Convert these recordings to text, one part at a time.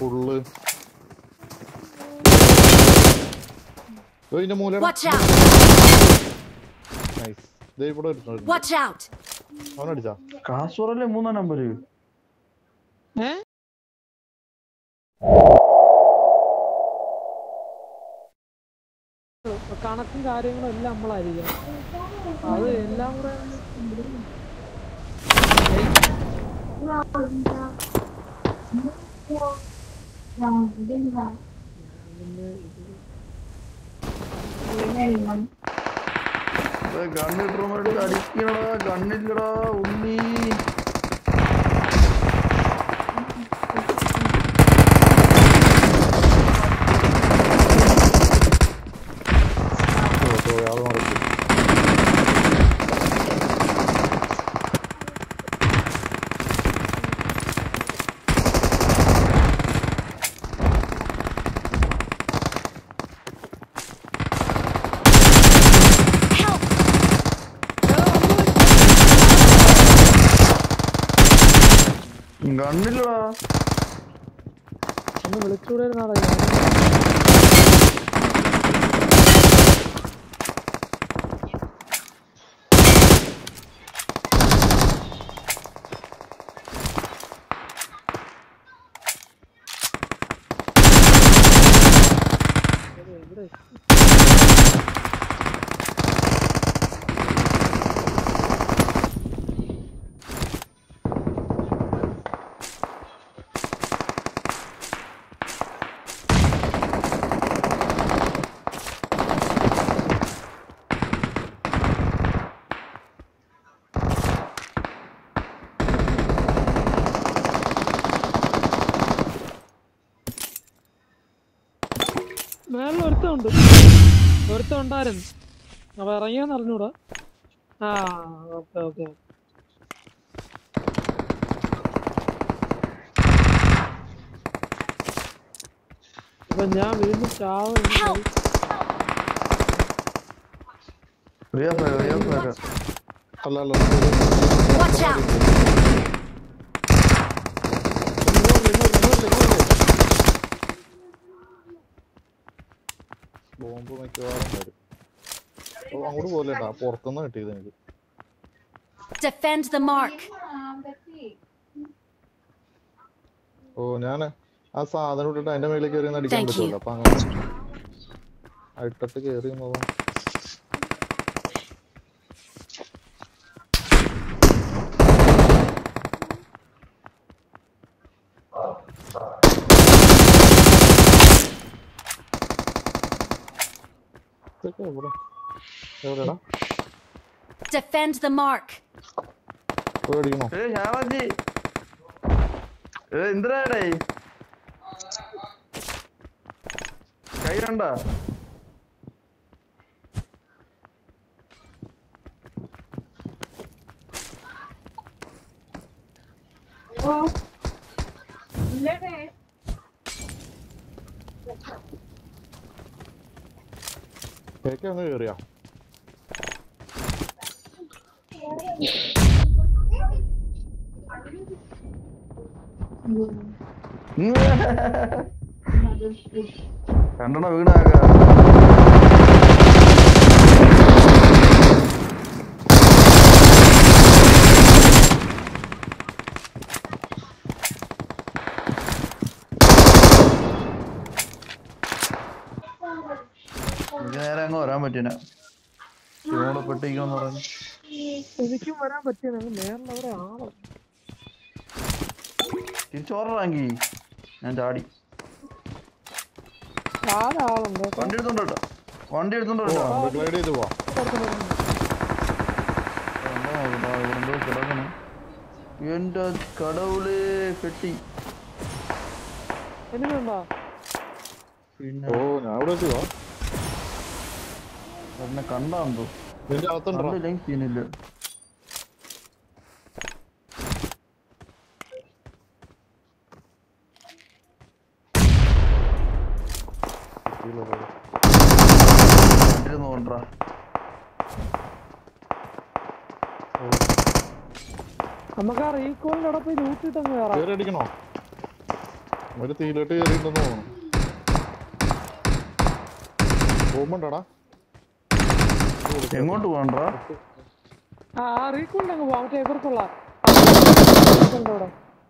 Full ഇതിന്റെ മൂല Watch out! Nice ദേ ഇവിടെ ഒരുത്തൻ Watch out! അവനടിച്ചാ കാസൂറല്ലേ മൂന്നാം നമ്പര് ഏ കണക്കും കാര്യങ്ങളും എല്ലാം നമ്മളായിരിക്കണം അത് എല്ലാം കൂടെ കണ്ണിട്ട് അടിക്കണടാ കണ്ണില്ലടാ ഉണ്ണി സോറി അത് മറക്കും Help! കണ്ണില്ലടാ ഒന്ന് വിളിച്ചുകൂടെ നാളെ മേളിൽ ഒരുത്തമുണ്ട് ഒരുത്തം ഉണ്ടായിരുന്നു അപ്പൊ ഇറങ്ങിയാന്ന് അറിഞ്ഞൂടാ ആ ഓക്കെ ഓക്കെ അപ്പൊ ഞാൻ വീണ്ടും ചാവും Help! പ്രിയ പേര പ്രിയ പേര അല്ല അല്ല Watch out! ബോംബ് മിക്കവാറും വരും ഓ, അങ്ങോട്ട് പോലെട്ടാ പുറത്തുനിന്ന് കിട്ടിയത് എനിക്ക് Defend the mark! ഓ ഞാന് ആ സാധനം ഇട്ടിട്ട് അതിന്റെ മേളിൽ കയറി ഒന്ന് അടിക്കാൻ Thank you. പറ്റുമല്ലോ അപ്പൊ അങ്ങനെ ആ ഇട്ടിട്ട് കയറി പോകും ഇതൊക്കെ എവിടെ എവിടെടാ Defend the mark! പോയി അടിക്കണോ ഏ ഷാവാജി ഏ എന്തിനാടേ കൈ കണ്ട കേക്ക് അങ്ങ് കയറിയാ കണ്ടണ വീണാക എനിക്ക് നേരെ അങ്ങ് വരാൻ പറ്റിന ഇവിടെ പെട്ടിരിക്കണമെന്ന് പറഞ്ഞു എനിക്കും വരാൻ പറ്റിയ നേരിൽ അവിടെ ആളോ തിരിച്ചോറാങ്കി ഞാൻ ചാടി ആരാളുണ്ടോ വണ്ടി എടുത്തോണ്ട് കേട്ടോ വണ്ടി എടുത്തോണ്ട് കേട്ടോ ഗ്ലൈഡ് ചെയ്ത് പോവാ ഇവിടെന്തോ കിടക്കണം എന്റെ കടവുളേ പെട്ടി എനിക്കുണ്ടോ പിന്നെ ഓ ഞാൻ ഇവിടെ എത്തിയോ എന്നെ കണ്ടാന്തോ നിന്റെ അകത്തുണ്ടോ കണ്ടില്ലെങ്കിൽ സീനില്ല വണ്ടി നോണ്ടാ നമുക്ക് ആ റീകോളിന്റെ അവിടെ പോയി ലൂട്ടിട്ട് അങ്ങ് കയറാം കയറി അടിക്കണോ ഒരു തീയിലോട്ട് കയറിയിട്ടുണ്ടെന്ന് തോന്നുന്നു പോകുമ്പോണ്ടാടാ എങ്ങോട്ട് പോകണ്ട ആ ആ റീക്കുണ്ട് അങ്ങ് പോവാം മറ്റേ ഇവർക്കുള്ള അവിടെ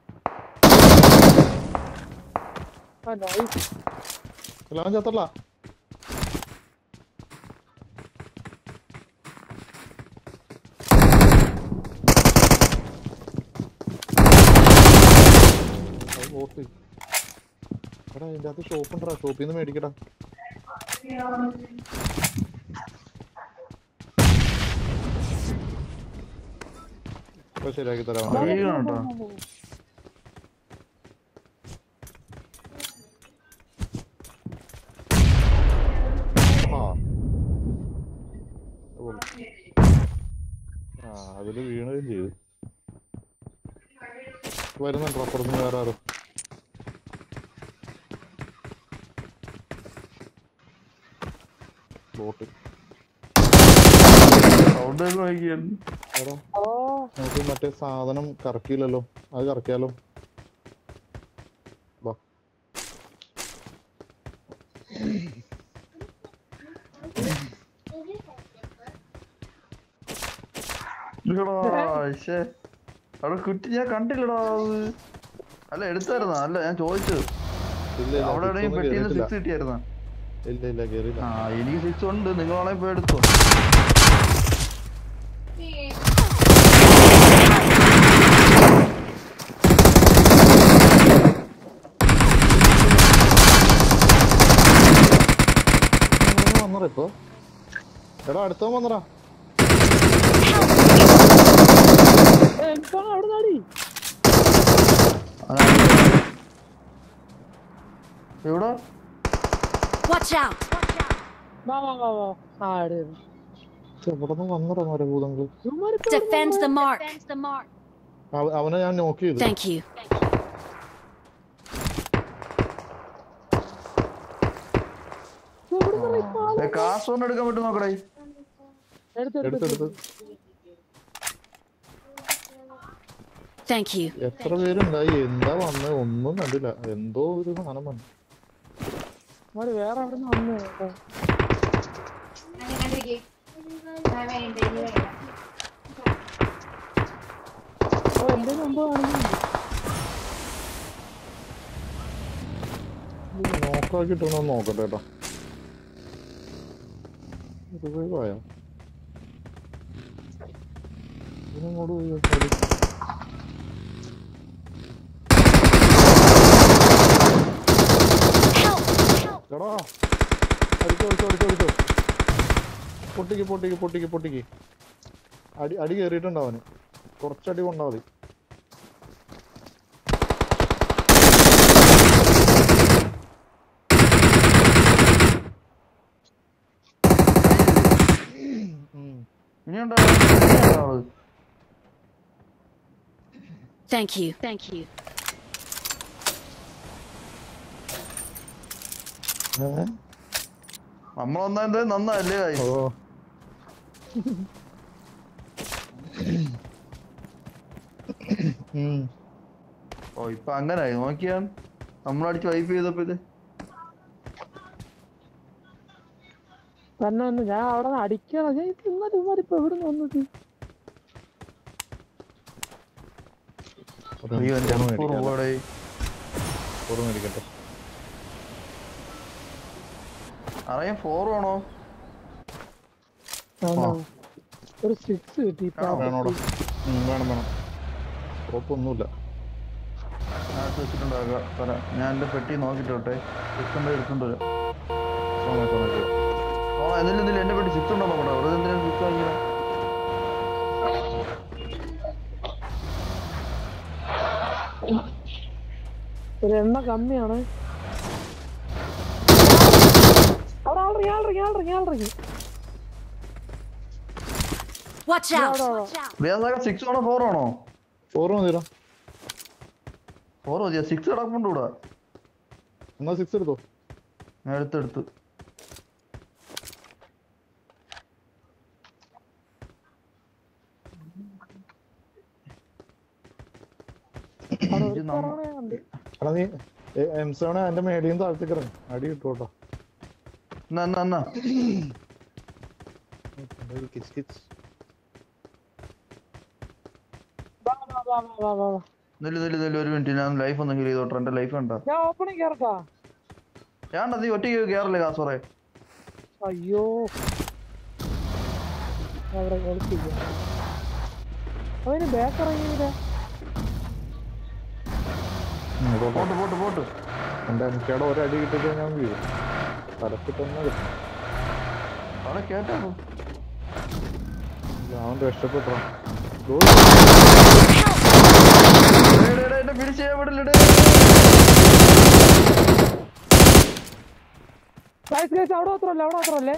ആ നൈസ് എല്ലാം ചത്തല്ല എടാ ഇതിന്റെ അകത്ത് ഷോപ്പ് ഉണ്ടടാ ഷോപ്പിൽ നിന്ന് മേടിക്കടാ ഇപ്പൊ ശരിയാക്കി തരാം അറിയണം കേട്ടോ ആ ഓ. ആ അതില് വീണുകയും ചെയ്തു വരുന്നുണ്ടോ അപ്പുറത്തുനിന്ന് വേറെ ആരോ ബോട്ട് സൗണ്ട് ഒക്കെ വൈകിയാണ് എടാ ഓ നമുക്ക് മറ്റേ സാധനം കറക്കിയില്ലല്ലോ അത് കറക്കിയാലോ വാ ഇല്ലടാ ശ്ശേ. അവിടെ കുറ്റി ഞാൻ കണ്ടില്ലടാ അത് അല്ല എടുത്തായിരുന്നാ അല്ല ഞാൻ ചോദിച്ചത് ഇല്ല ഇല്ല അവിടെ six എവിടെയും ഒന്നും പെട്ടിന്ന് കേറിയിട്ടില്ല. സിക്സ് കിട്ടിയായിരുന്നാ ഇല്ല ഇല്ല കേറിയില്ല ആ എനിക്ക് സിക്സ് ഉണ്ട് നിങ്ങളാണെ പോയി എടുത്തോ വന്നറ ഇപ്പൊ എടാ അടുത്തവൻ വന്നറാ എനിക്കാണ് അവിടെ നാടി എവിടെ Watch out! വാ വാ വാ വാ ആ എവിടെ എവിടെ നിന്ന് വന്നറാ മരഭൂതങ്ങൾ ഇവന്മാരിപ്പോ Defend the mark. അവ- അവനെ ഞാൻ നോക്ക് ചെയ്തു Thank you. എവിടെ നിന്ന് ഇപ്പൊ ആള്? കാസ് കൊണ്ട് എടുക്കാൻ പറ്റും നോക്കടേ എടുത്ത് എടുത്ത് എടുത്തെടുത്ത് Thank you. എത്ര പേരുണ്ടായി എന്താ വന്നത് ഒന്നും കണ്ടില്ല എന്തോ ഒരു സാധനം വന്നു ഇവന്മാര് വേറെ അവിടെ നിന്ന് വന്നു കേട്ടോ. ഓ എന്റെ മുമ്പ് കാണുന്നുണ്ട് നോക്കാക്കിട്ടൊന്ന് നോക്കട്ടെ കേട്ടോ റിവൈവായോ ഇതിനങ്ങോട്ട് പോയി നോക്കാടി. എടാ അടിച്ചോ അടിച്ചോ അടിച്ചോ അടിച്ചോ പൊട്ടിക്ക് പൊട്ടിക്ക് പൊട്ടിക്ക് പൊട്ടിക്ക് അടി അടി കയറിയിട്ടുണ്ട് അവന് കുറച്ചടി കൊണ്ടാ മതി ഉം. ഇനിയുണ്ടോ ആള് Thank you. Thank you. ഏ? നമ്മൾ ഒന്നാമത് നന്നല്ലേ guys? ഓ ഉം. ഓ ഇപ്പൊ അങ്ങനായി നോക്കിയാണ് നമ്മളടിച്ച് വൈപ്പ് ചെയ്തപ്പോ ഇത് തന്നെ തന്നെ ഞാൻ അവിടെ നിന്ന് അടിക്കണം ഞാൻ ഇത് ഇന്നലെ ഇവന്മാരിപ്പോ എവിടെ നിന്ന് വന്നത് ഒരു അയ്യോ എന്റെ ഫോൺ അപ്പൂർ മേടിക്കാം, അല്ലേ? പോടെ ഫോൺ മേടിക്കട്ടെ അറിയാൻ ഫോർ വേണോ ആണോ? ഒരു സിക്സ് കിട്ടി ഇപ്പൊ. ആണോ? വേണോടാ ഉം, വേണം വേണം കുഴപ്പമൊന്നുമില്ല ഞാൻ എടുത്ത് വെച്ചിട്ടുണ്ടാകാം തരാം ഞാൻ എന്റെ പെട്ടി നോക്കിട്ടോട്ടെ സിക്സ് ഉണ്ട് എടുത്തോണ്ട് വരാം സമയം സമയം ഓ എന്തെങ്കിലും എന്തെങ്കിലും എന്റെ പെട്ടി സിക്സ് ഉണ്ടോ നോക്കട്ടെ വെറുതെ എന്തിനാ സിക്സ് വാങ്ങിക്കണം ഒരു എണ്ണ കമ്മിയാണ് അവിടെ ആളിറങ്ങി ആളിറങ്ങി ആളിറങ്ങി ആളിറങ്ങി Watch out! റിയാസാക്ക സിക്സ് ആണോ ഫോർ ആണോ ഫോർ മതിടാ ഫോർ മതിയാ സിക്സ് കിടപ്പുണ്ട് ഇവിടെ എന്നാ സിക്സ് എടുത്തോ ഞാൻ എടുത്തെടുത്ത് അവിടെ ഇത് ഒരു നമ്മ- കൊറോണ ഉണ്ട്. എടാ നീ എം സെവൻ എന്റെ മേടിയും താഴത്തേക്ക് ഇറങ്ങി അടി കിട്ടൂട്ടോ എന്നാ എന്നാ എന്നാ കിച്ച് കിച്ച് വാ, വാ, വാ, വാ, വാ, വാ. നെല്ല് നെല്ല് നെല്ല് ഒരു മിനിറ്റ് ഞാൻ ലൈഫ് ഒന്ന് ഹീൽ ചെയ്തോട്ടെ എന്റെ ലൈഫ് കണ്ടോ ഞാൻ ഓപ്പണിങ് കേറട്ടാ ഞാൻ നീ ഒറ്റയ്ക്ക് കയറില്ലേ കാസോറെ അയ്യോ ഞാൻ അവിടെ ഒളിച്ചില്ല അവന് ബാക്ക് ഇറങ്ങിയില്ല പോട്ട് പോട്ട് പോട്ട് എന്റെ എനിക്കവിടെ ഒരടി കിട്ടിട്ട് ഞാൻ വീഴും തലക്ക് തന്നെ കിട്ടും അവിടെ കേട്ടോ അവൻ രക്ഷപ്പെട്ടോ എന്നെ ഫിനിഷ് ചെയ്യാൻ വിടില്ലടേ ഗൈസ് ഗൈസ് അവിടെ മാത്രമല്ല അവിടെ മാത്രമല്ലേ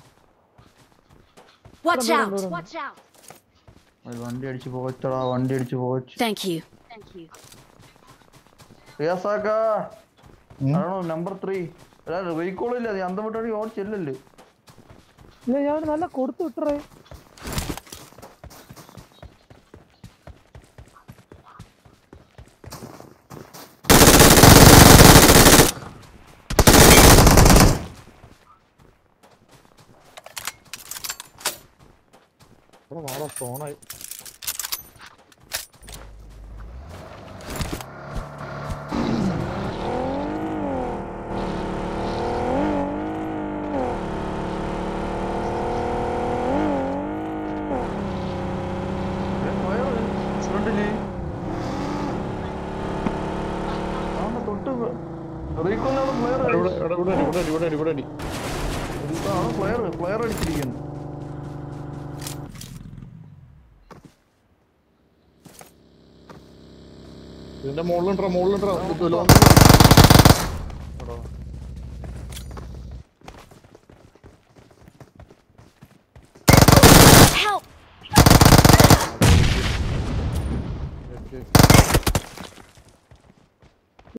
Watch Dum, dum, out! dum, dum. Watch out! വണ്ടി അടിച്ച് പോച്ചടാ വണ്ടി അടിച്ച് പോച്ച് Thank you. Thank you. റിയാസാക്ക ആണോ നമ്പർ ത്രീ റീകോൾ ഇല്ല നീ അന്തം വിട്ടാടി ഓടിച്ചില്ലല്ലേ ഇല്ല ഞാൻ അവന് നല്ല കൊടുത്തു വിട്ടറേ ഇവിടെ നാളെ ഫോണായി ഫ്രണ്ടില് തൊട്ട് റീകോളിലാണ് പ്ലെയർ ഇവിടെ ഇവിടെ ഇവിടെ അടി, ഇവിടെ അടി, ഇവിടെ അടി, ഇവിടെ അടി. പ്ലെയർ പ്ലെയർ അടിച്ചിരിക്കുന്നു ഇതിന്റെ മുകളിലുണ്ടോ മുകളിലുണ്ടോ